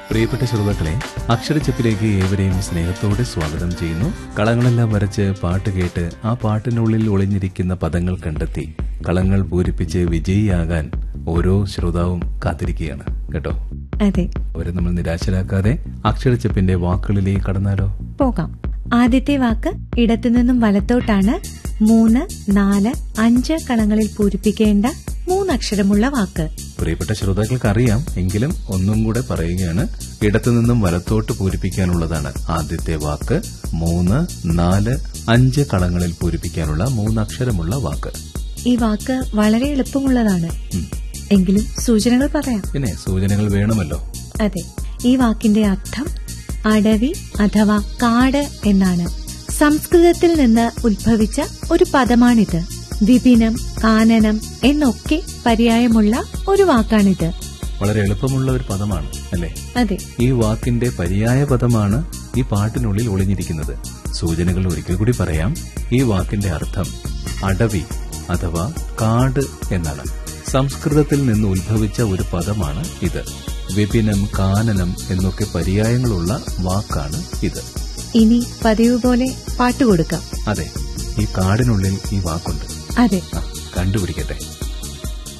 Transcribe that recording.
പ്രിയപ്പെട്ട ശ്രോതാക്കളെ അക്ഷരച്ചപ്പിലേക്ക് ഏവരെയും സ്നേഹത്തോടെ സ്വാഗതം ചെയ്യുന്നു കളങ്ങളെല്ലാം വരച്ച് പാട്ട് കേട്ട് ആ പാട്ടിനുള്ളിൽ ഒളിഞ്ഞിരിക്കുന്ന പദങ്ങൾ കണ്ടെത്തി കളങ്ങൾ പൂരിപ്പിച്ച് വിജയിയാകാൻ ഓരോ ശ്രോതാവും കാത്തിരിക്കുകയാണ് കേട്ടോ അതെ അവരെ നമ്മൾ നിരാശരാക്കാതെ അക്ഷരച്ചപ്പിന്റെ വാക്കുകളിലേക്ക് കടന്നാലോ പോകാം ആദ്യത്തെ വാക്ക് ഇടത്തുനിന്നും വലത്തോട്ടാണ് മൂന്ന് നാല് അഞ്ച് കളങ്ങളിൽ പൂരിപ്പിക്കേണ്ട മൂന്നക്ഷരമുള്ള വാക്ക് പ്രിയപ്പെട്ട ശ്രോതാക്കൾക്ക് അറിയാം എങ്കിലും ഒന്നും കൂടെ പറയുകയാണ് ഇടത്തുനിന്നും വലത്തോട്ട് പൂരിപ്പിക്കാനുള്ളതാണ് ആദ്യത്തെ വാക്ക് മൂന്ന് നാല് അഞ്ച് കളങ്ങളിൽ പൂരിപ്പിക്കാനുള്ള മൂന്നക്ഷരമുള്ള വാക്ക് ഈ വാക്ക് വളരെ എളുപ്പമുള്ളതാണ് ഉം. എങ്കിലും സൂചനകൾ പറയാം പിന്നെ സൂചനകൾ വേണമല്ലോ അതെ ഈ വാക്കിന്റെ അർത്ഥം അടവി അഥവാ കാട് എന്നാണ് സംസ്കൃതത്തിൽ നിന്ന് ഉത്ഭവിച്ച ഒരു പദമാണിത് വിപിനം കാനനം എന്നൊക്കെ പര്യായമുള്ള ഒരു വാക്കാണിത് വളരെ എളുപ്പമുള്ള ഒരു പദമാണ് അല്ലേ അതെ ഈ വാക്കിന്റെ പര്യായ പദമാണ് ഈ പാട്ടിനുള്ളിൽ ഒളിഞ്ഞിരിക്കുന്നത് സൂചനകൾ ഒരിക്കൽ കൂടി പറയാം ഈ വാക്കിന്റെ അർത്ഥം അടവി അഥവാ കാട് എന്നാണ് സംസ്കൃതത്തിൽ നിന്ന് ഉത്ഭവിച്ച ഒരു പദമാണ് ഇത് വിപിനം കാനനം എന്നൊക്കെ പര്യായങ്ങളുള്ള വാക്കാണ് ഇത് ഇനി പതിവ് പോലെ പാട്ട് കൊടുക്കാം അതെ ഈ കാടിനുള്ളിൽ ഈ വാക്കുണ്ട് അതെ ആ, കണ്ടുപിടിക്കട്ടെ